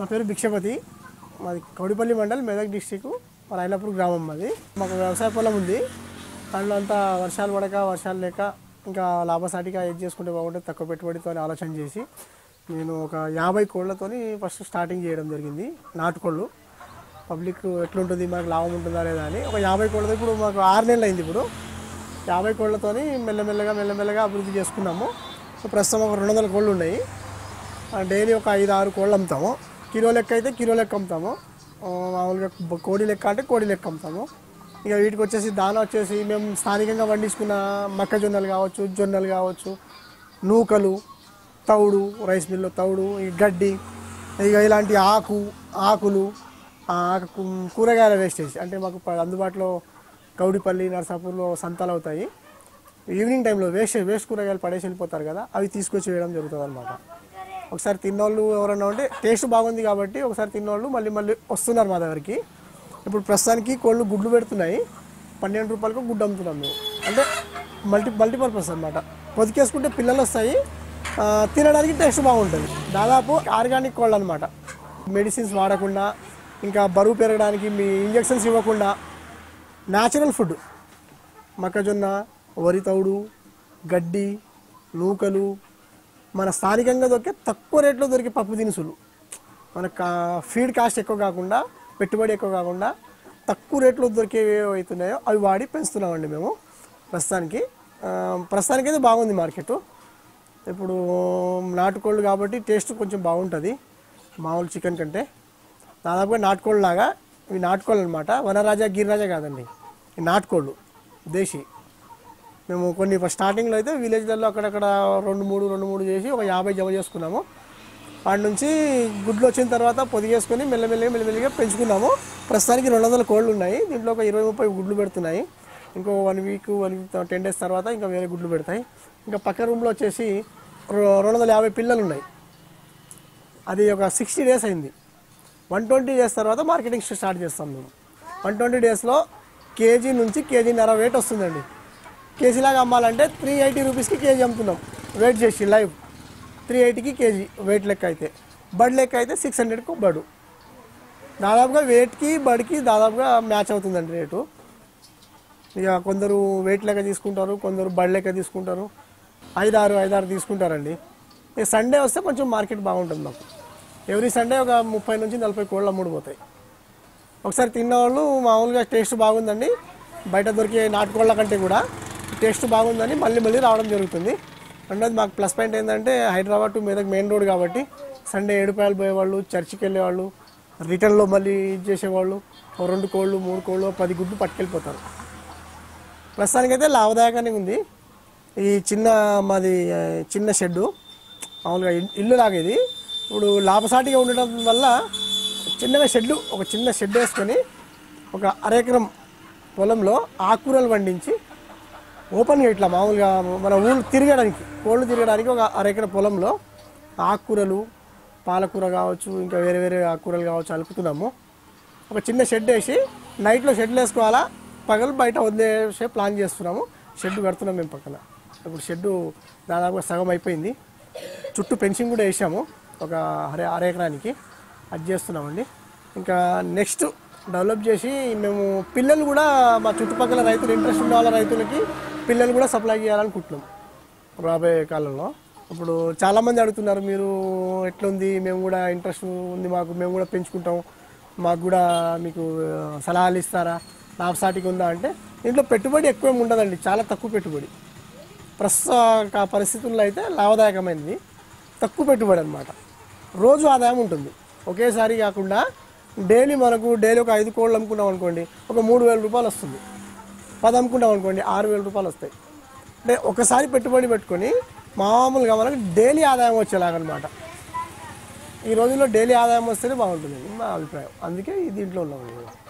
నా పేరు భిక్షపతి మాది కౌడిపల్లి మండల్ మెదక్ డిస్టిక్ రైలాపూర్ గ్రామం మాది మాకు వ్యవసాయ పొలం ఉంది దాంట్లో అంతా వర్షాలు పడక వర్షాలు లేక ఇంకా లాభసాటిగా ఏది చేసుకుంటే బాగుంటుంది తక్కువ పెట్టుబడితో ఆలోచన చేసి నేను ఒక యాభై కోళ్ళతోని ఫస్ట్ స్టార్టింగ్ చేయడం జరిగింది నాటుకోళ్ళు పబ్లిక్ ఎట్లుంటుంది మనకు లాభం ఉంటుందా లేదా అని ఒక యాభై కోళ్ళతో ఇప్పుడు మాకు ఆరు నెలలు అయింది ఇప్పుడు యాభై కోళ్ళతోని మెల్లమెల్లగా మెల్లమెల్లగా అభివృద్ధి చేసుకున్నాము సో ప్రస్తుతం ఒక రెండు వందల కోళ్ళు ఉన్నాయి ఆ, డైలీ ఒక ఐదు ఆరు కోళ్ళు అమ్ముతాము కిలో లెక్క అయితే కిలో లెక్క అమ్ముతాము ఆ, మామూలుగా బ- కోడి లెక్క అంటే కోడి లెక్క అమ్ముతాము ఇక వీటికి వచ్చేసి దాన వచ్చేసి మేము స్థానికంగా పండించుకున్న మొక్కజొన్నలు కావచ్చు జొన్నలు కావచ్చు నూకలు తౌడు రైస్ మిల్లు తౌడు ఈ గడ్డి ఇక ఇలాంటి ఆకు ఆకులు ఆ ఆకు కూ- కూరగాయల వేస్టేజ్ అంటే మాకు ప- అందుబాటులో కౌడిపల్లి నర్సాపూర్లో సంతాలు అవుతాయి ఈవినింగ్ టైంలో వేస్ట్ వేస్ట్ కూరగాయలు పడేసి వెళ్ళిపోతారు కదా అవి తీసుకొచ్చి వేయడం జరుగుతుంది అనమాట ఒకసారి తిన్నోళ్ళు ఎవరన్నా ఉంటే టేస్ట్ బాగుంది కాబట్టి ఒకసారి తిన్నోళ్ళు మళ్ళీ మళ్ళీ వస్తున్నారు మా దగ్గరికి ఇప్పుడు ప్రస్తుతానికి కోళ్ళు గుడ్లు పెడుతున్నాయి పన్నెండు రూపాయలకు గుడ్డు అమ్ముతున్నాం మేము అంటే మల్టీ మల్టీపర్పస్ అనమాట పొదికేసుకుంటే పిల్లలు వస్తాయి ఆ, తినడానికి టేస్ట్ బాగుంటుంది దాదాపు ఆర్గానిక్ కోళ్ళు అనమాట మెడిసిన్స్ వాడకుండా ఇంకా బరువు పెరగడానికి మీ ఇంజెక్షన్స్ ఇవ్వకుండా న్యాచురల్ ఫుడ్ మొక్కజొన్న వరి తౌడు గడ్డి నూకలు మన స్థానికంగా దొరికే తక్కువ రేట్లో దొరికే పప్పు దినుసులు మన కా- ఫీడ్ కాస్ట్ ఎక్కువ కాకుండా పెట్టుబడి ఎక్కువ కాకుండా తక్కువ రేట్లో దొరికేవి ఏవి అవుతున్నాయో అవి వాడి పెంచుతున్నామండి మేము ప్రస్తుతానికి ఆ, ప్రస్తుతానికి అయితే బాగుంది మార్కెట్ ఇప్పుడు నాటుకోళ్ళు కాబట్టి టేస్ట్ కొంచెం బాగుంటుంది మామూలు చికెన్ కంటే దాదాపుగా నాటుకోళ్ళు లాగా ఇవి నాటుకోళ్ళు అనమాట వనరాజా గిరిరాజా కాదండి ఈ నాటుకోళ్ళు దేశీ మేము కొన్ని స్టార్టింగ్లో అయితే విలేజ్లలో అక్కడక్కడ రెండు మూడు రెండు మూడు చేసి ఒక యాభై జమ చేసుకున్నాము వాటి నుంచి గుడ్లు వచ్చిన తర్వాత పొదిగేసుకొని మెల్లమెల్లగా మెల్లమెల్లగా పెంచుకున్నాము ప్రస్తుతానికి రెండు వందల కోళ్ళు ఉన్నాయి దీంట్లో ఒక ఇరవై ముప్పై గుడ్లు పెడుతున్నాయి ఇంకో one week one ten days తర్వాత ఇంకా వేరే గుడ్లు పెడతాయి ఇంకా పక్క రూమ్లో వచ్చేసి రొ- రెండు వందల యాభై పిల్లలు ఉన్నాయి అది ఒక సిక్స్టీ డేస్ అయింది వన్ ట్వంటీ డేస్ తర్వాత మార్కెటింగ్ స్టార్ట్ చేస్తాం మేము వన్ ట్వంటీ డేస్లో కేజీ నుంచి కేజీన్నర వెయిట్ వస్తుందండి కేజీలాగా అమ్మాలంటే త్రీ ఎయిటీ రూపీస్కి కేజీ అమ్ముతున్నాం వెయిట్ చేసి లైవ్ త్రీ ఎయిటీకి కేజీ వెయిట్ లెక్క అయితే బడ్ లెక్క అయితే సిక్స్ హండ్రెడ్కి బడు దాదాపుగా వెయిట్కి బడికి దాదాపుగా మ్యాచ్ అవుతుందండి రేటు ఇక కొందరు వెయిట్ లెక్క తీసుకుంటారు కొందరు బడ్ లెక్క తీసుకుంటారు ఐదారు ఐదారు తీసుకుంటారండి ఇక సండే వస్తే కొంచెం మార్కెట్ బాగుంటుంది మాకు ఎవ్రీ సండే ఒక ముప్పై నుంచి నలభై కోళ్ళు అమ్ముడుపోతాయి ఒకసారి తిన్నవాళ్ళు మామూలుగా టేస్ట్ బాగుందండి బయట దొరికే నాటుకోళ్ళ కంటే కూడా టేస్ట్ బాగుందని మళ్ళీ మళ్ళీ రావడం జరుగుతుంది రెండోది మాకు ప్లస్ పాయింట్ ఏంటంటే Hyderabad to Medak main road కాబట్టి సండే ఏడుపాయలు పోయేవాళ్ళు చర్చికి వెళ్ళేవాళ్ళు రిటర్న్లో మళ్ళీ ఇది చేసేవాళ్ళు ఓ రెండు కోళ్ళు మూడు కోళ్ళు పది గుడ్లు పట్టుకెళ్ళిపోతారు ప్రస్తుతానికైతే లాభదాయకంగా ఉంది ఈ చిన్న మాది ఆ, చిన్న షెడ్డు మామూలుగా ఇల్- ఇల్లు లాగేది ఇప్పుడు లాభసాటిగా ఉండటం వల్ల చిన్నగా షెడ్లు ఒక చిన్న షెడ్ వేసుకొని ఒక అరెకరం పొలంలో ఆకుకూరలు పండించి ఓపెన్గా ఇట్లా మామూలుగా మన ఊళ్ళు తిరగడానికి కోళ్ళు తిరగడానికి ఒక అరెకర పొలంలో ఆకుకూరలు పాలకూర కావచ్చు ఇంకా వేరే వేరే ఆకుకూరలు కావచ్చు అలుపుతున్నాము ఒక చిన్న షెడ్ వేసి నైట్లో షెడ్లు వేసుకోవాలా పగలు బయట వదిలేసే ప్లాన్ చేస్తున్నాము షెడ్ కడుతున్నాం మేము పక్కన ఇప్పుడు షెడ్ దాదాపుగా సగం అయిపోయింది చుట్టూ ఫెన్సింగ్ కూడా వేసాము ఒక అరే అర ఎకరానికి అది చేస్తున్నామండి ఇంకా నెక్స్ట్ డెవలప్ చేసి మేము పిల్లలు కూడా మా చుట్టుపక్కల రైతులు ఇంట్రెస్ట్ ఉన్న వాళ్ళ రైతులకి పిల్లలు కూడా సప్లై చేయాలనుకుంటున్నాం రాబోయే కాలంలో ఇప్పుడు చాలామంది అడుగుతున్నారు మీరు ఎట్లుంది మేము కూడా ఇంట్రెస్ట్ ఉంది మాకు మేము కూడా పెంచుకుంటాం మాకు కూడా మీకు ఆ, సలహాలు ఇస్తారా లాభసాటిగా ఉందా అంటే దీంట్లో పెట్టుబడి ఎక్కువ ఏమి ఉండదండి చాలా తక్కువ పెట్టుబడి ప్రస్తుత కా- పరిస్థితుల్లో అయితే లాభదాయకమైనది తక్కువ పెట్టుబడి అనమాట రోజు ఆదాయం ఉంటుంది ఒకేసారి కాకుండా డైలీ మనకు డైలీ ఒక ఐదు కోళ్ళు అమ్ముకున్నాం అనుకోండి ఒక మూడు వేల రూపాయలు వస్తుంది పది అమ్ముకున్నాం అనుకోండి ఆరు వేల రూపాయలు వస్తాయి అంటే ఒకసారి పెట్టుబడి పెట్టుకొని మామూలుగా మనకు డైలీ ఆదాయం వచ్చేలాగనమాట ఈ రోజుల్లో డైలీ ఆదాయం వస్తేనే బాగుంటుంది మా అభిప్రాయం అందుకే ఈ దీంట్లో ఉన్నాం మేము